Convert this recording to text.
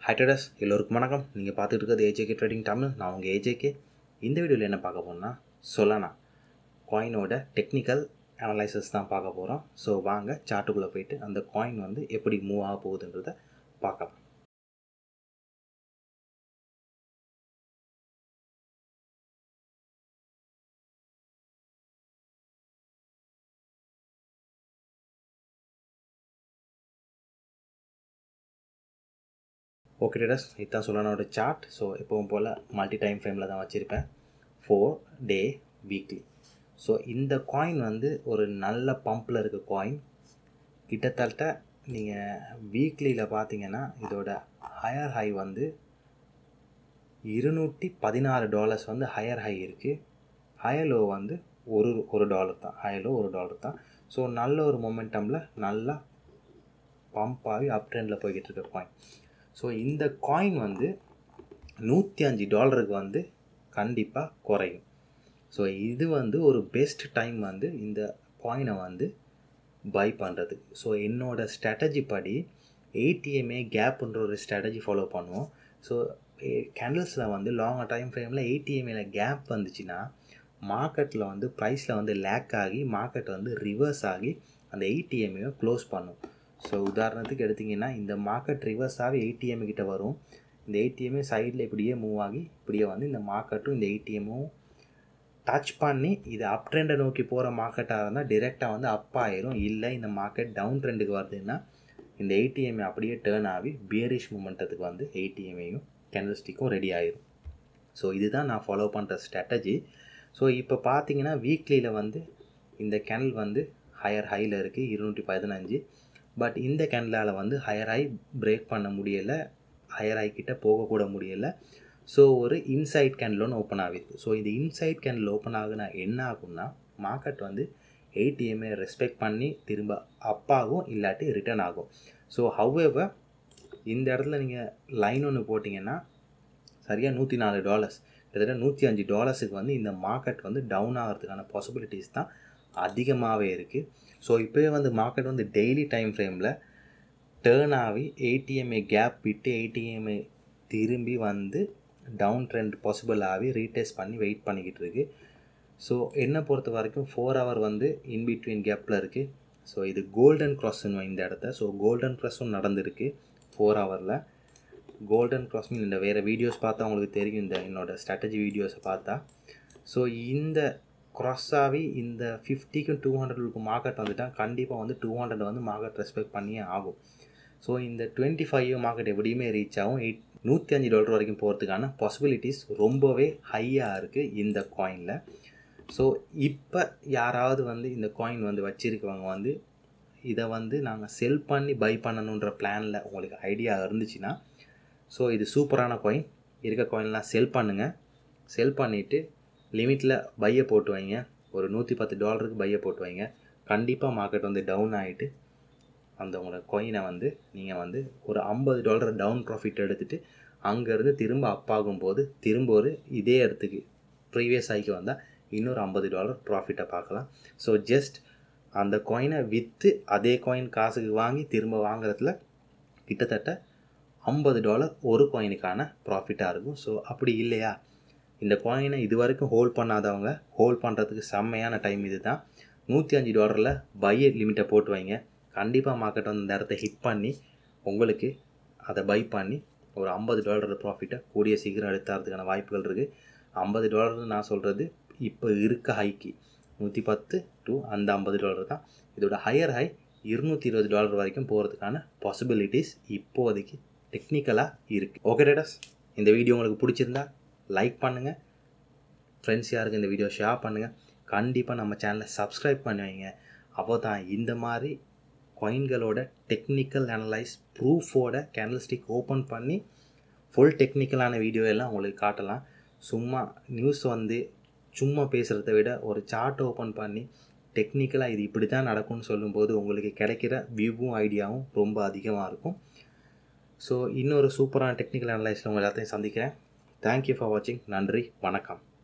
ஹைட்டடஸ் எல்லோருக்கும் வணக்கம் நீங்கள் பார்த்துட்டு இருக்கிறது ஏஜேகே ட்ரேடிங் தமிழ் நான் உங்கள் ஏஜேகே இந்த வீடியோவில் என்ன பார்க்க போகிறோம்னா சொல்லானா காயினோட டெக்னிக்கல் அனலைசஸ் தான் பார்க்க போகிறோம் ஸோ வாங்க சார்ட்டுக்குள்ளே போயிட்டு அந்த காயின் வந்து எப்படி மூவ் ஆக போகுதுன்றதை பார்க்கலாம் ஓகே டேடஸ் இதுதான் சொல்லானோட சார்ட் ஸோ எப்பவும் போல் மல்டி டைம் ஃப்ரேமில் தான் வச்சுருப்பேன் ஃபோர் டே வீக்லி ஸோ இந்த காயின் வந்து ஒரு நல்ல பம்பில் இருக்க காயின் கிட்டத்தட்ட நீங்கள் வீக்லியில் பார்த்தீங்கன்னா இதோட ஹையர் ஹை வந்து இருநூற்றி பதினாறு டாலர்ஸ் வந்து ஹையர் ஹை இருக்குது ஹையர் லோ வந்து ஒரு ஒரு டாலர் தான் ஹையர் லோ ஒரு டாலர் தான் ஸோ நல்ல ஒரு மொமெண்டமில் நல்லா பம்ப் ஆகி அப் ட்ரெண்டில் போய்கிட்டு இருக்க காயின் ஸோ இந்த காயின் வந்து நூற்றி அஞ்சு டாலருக்கு வந்து கண்டிப்பாக குறையும் ஸோ இது வந்து ஒரு பெஸ்ட் டைம் வந்து இந்த காயினை வந்து பை பண்ணுறதுக்கு ஸோ என்னோடய ஸ்ட்ராட்டஜி படி ஏடிஎம்ஏ கேப்புன்ற ஒரு ஸ்ட்ராட்டஜி ஃபாலோ பண்ணுவோம் ஸோ கேண்டில்ஸில் வந்து லாங் டைம் ஃப்ரேமில் ஏடிஎம்ஏல கேப் வந்துச்சுன்னா மார்க்கெட்டில் வந்து ப்ரைஸில் வந்து லேக் ஆகி மார்க்கெட் வந்து ரிவர்ஸ் ஆகி அந்த ஏடிஎம்ஏவை க்ளோஸ் பண்ணும் ஸோ உதாரணத்துக்கு எடுத்திங்கன்னா இந்த மார்க்கெட் ரிவர்ஸாகவே ஏடிஎம் கிட்ட வரும் இந்த ஏடிஎம்மே சைடில் இப்படியே மூவ் ஆகி இப்படியே வந்து இந்த மார்க்கெட்டும் இந்த ஏடிஎம்மும் டச் பண்ணி இது அப் ட்ரெண்டை நோக்கி போகிற மார்க்கெட்டாக இருந்தால் டிரெக்டாக வந்து அப் ஆயிரும் இல்லை இந்த மார்க்கெட் டவுன் ட்ரெண்டுக்கு வருதுன்னா இந்த ஏடிஎம்ஐ அப்படியே டேர்ன் ஆகி பியரிஷ் மூமெண்ட்டத்துக்கு வந்து ஏடிஎம்ஐயும் கேண்டில் ஸ்டிக்கும் ரெடி ஆயிரும் ஸோ இதுதான் நான் ஃபாலோ பண்ணுற ஸ்ட்ராட்டஜி ஸோ இப்போ பார்த்தீங்கன்னா வீக்லியில் வந்து இந்த கேண்டில் வந்து ஹையர் ஹையில் இருக்குது இருநூற்றி பதினஞ்சு பட் இந்த கேண்டிலால் வந்து ஹையர் ஹை பிரேக் பண்ண முடியலை ஹையர் ஹை கிட்ட போகக்கூட முடியலை ஸோ ஒரு இன்சைட் கேண்டில் ஒன்று ஓப்பன் ஆகிருக்கு ஸோ இந்த இன்சைட் கேண்டில் ஓப்பன் ஆகுனா என்ன ஆகும்னா மார்க்கெட் வந்து ஏடிஎம்ஐ ரெஸ்பெக்ட் பண்ணி திரும்ப அப்பாகும் இல்லாட்டி ரிட்டர்ன் ஆகும் ஸோ ஹவ்வெவர் இந்த இடத்துல நீங்கள் லைன் ஒன்று போட்டிங்கன்னா சரியாக நூற்றி நாலு டாலர்ஸ் கிட்டத்தட்ட நூற்றி அஞ்சு டாலர்ஸுக்கு வந்து இந்த மார்க்கெட் வந்து டவுன் ஆகிறதுக்கான பாசிபிலிட்டிஸ் தான் அதிகமாகவே இருக்குது ஸோ இப்போயே வந்து மார்க்கெட் வந்து டெய்லி டைம் ஃப்ரேமில் டேர்ன் ஆகி ஏடிஎம்ஐ கேப் விட்டு ஏடிஎம்ஐ திரும்பி வந்து டவுன் ட்ரெண்ட் பாசிபிள் ஆகி ரீடெஸ்ட் பண்ணி வெயிட் பண்ணிக்கிட்டு இருக்கு ஸோ என்னை பொறுத்த வரைக்கும் ஃபோர் ஹவர் வந்து இன்பிட்வீன் கேப்பில் இருக்குது ஸோ இது கோல்டன் க்ராஸ்ன்னு இந்த இடத்த ஸோ கோல்டன் க்ராஸும் நடந்திருக்கு ஃபோர் ஹவரில் கோல்டன் க்ராஸ் மீன் இந்த வேறு வீடியோஸ் பார்த்தா உங்களுக்கு தெரியும் இந்த என்னோடய ஸ்ட்ராட்டஜி வீடியோஸை பார்த்தா ஸோ இந்த க்ராஸ் ஆகி இந்த ஃபிஃப்டிக்கும் டூ ஹண்ட்ரடுக்கு மார்க்கெட் வந்துட்டால் கண்டிப்பாக வந்து டூ ஹண்ட்ரட் வந்து மார்க்கெட் ரெஸ்பெக்ட் பண்ணியே ஆகும் ஸோ இந்த டுவெண்ட்டி ஃபைவ் மார்க்கெட் எப்படியுமே ரீச் ஆகும் எயிட் நூற்றி அஞ்சு டாலர் வரைக்கும் போகிறதுக்கான பாசிபிலிட்டிஸ் ரொம்பவே ஹையாக இருக்குது இந்த காயினில் ஸோ இப்போ யாராவது வந்து இந்த காயின் வந்து வச்சுருக்கவங்க வந்து இதை வந்து நாங்கள் செல் பண்ணி பை பண்ணணுன்ற பிளானில் உங்களுக்கு ஐடியா இருந்துச்சுன்னா ஸோ இது சூப்பரான காயின் இருக்க காயின்லாம் செல் பண்ணுங்கள் செல் பண்ணிவிட்டு லிமிட்டில் பையை போட்டு வைங்க ஒரு நூற்றி பத்து டாலருக்கு பையை போட்டு வைங்க கண்டிப்பாக மார்க்கெட் வந்து டவுன் ஆகிட்டு அந்த உங்களோட கொயினை வந்து நீங்கள் வந்து ஒரு ஐம்பது டாலர் டவுன் ப்ராஃபிட் எடுத்துகிட்டு அங்கேருந்து திரும்ப அப்பாகும் போது திரும்ப ஒரு இதே இடத்துக்கு ப்ரீவியஸ் ஆகிக்கு வந்தால் இன்னொரு ஐம்பது டாலர் ப்ராஃபிட்டை பார்க்கலாம் ஸோ ஜஸ்ட் அந்த காயினை விற்று அதே காயின் காசுக்கு வாங்கி திரும்ப வாங்குறதுல கிட்டத்தட்ட ஐம்பது டாலர் ஒரு காயினுக்கான ப்ராஃபிட்டாக இருக்கும் ஸோ அப்படி இல்லையா இந்த காயினை இது வரைக்கும் ஹோல்ட் பண்ணாதவங்க ஹோல்ட் பண்ணுறதுக்கு செம்மையான டைம் இது தான் நூற்றி அஞ்சு டாலரில் பைய லிமிட்டை போட்டு வைங்க கண்டிப்பாக மார்க்கெட் வந்து இந்த இடத்த ஹிட் பண்ணி உங்களுக்கு அதை பை பண்ணி ஒரு ஐம்பது டாலர் ப்ராஃபிட்டை கூடிய சீக்கிரம் எடுத்துறதுக்கான வாய்ப்புகள் இருக்குது ஐம்பது டாலர்னு நான் சொல்கிறது இப்போ இருக்க ஹைக்கு நூற்றி பத்து டு அந்த ஐம்பது டாலர் தான் இதோட ஹையர் ஹை இருநூற்றி இருபது டாலர் வரைக்கும் போகிறதுக்கான பாசிபிலிட்டிஸ் இப்போதைக்கு டெக்னிக்கலாக இருக்குது ஓகே டேடஸ் இந்த வீடியோ உங்களுக்கு பிடிச்சிருந்தா லைக் பண்ணுங்கள் ஃப்ரெண்ட்ஸ் யாருக்கு இந்த வீடியோ ஷேர் பண்ணுங்கள் கண்டிப்பாக நம்ம சேனலை சப்ஸ்கிரைப் பண்ணுவீங்க அப்போ தான் இந்த மாதிரி காயின்களோட டெக்னிக்கல் அனலைஸ் ப்ரூஃபோட கேண்டில் ஸ்டிக் ஓப்பன் பண்ணி ஃபுல் டெக்னிக்கலான வீடியோ எல்லாம் உங்களுக்கு காட்டலாம் சும்மா நியூஸ் வந்து சும்மா பேசுகிறத விட ஒரு சார்ட் ஓப்பன் பண்ணி டெக்னிக்கலாக இது இப்படி தான் நடக்கும்னு சொல்லும்போது உங்களுக்கு கிடைக்கிற வியூவும் ஐடியாவும் ரொம்ப அதிகமாக இருக்கும் ஸோ இன்னொரு சூப்பரான டெக்னிக்கல் அனலைஸில் உங்கள் எல்லாத்தையும் சந்திக்கிறேன் தேங்க்யூ ஃபார் வாட்சிங் நன்றி வணக்கம்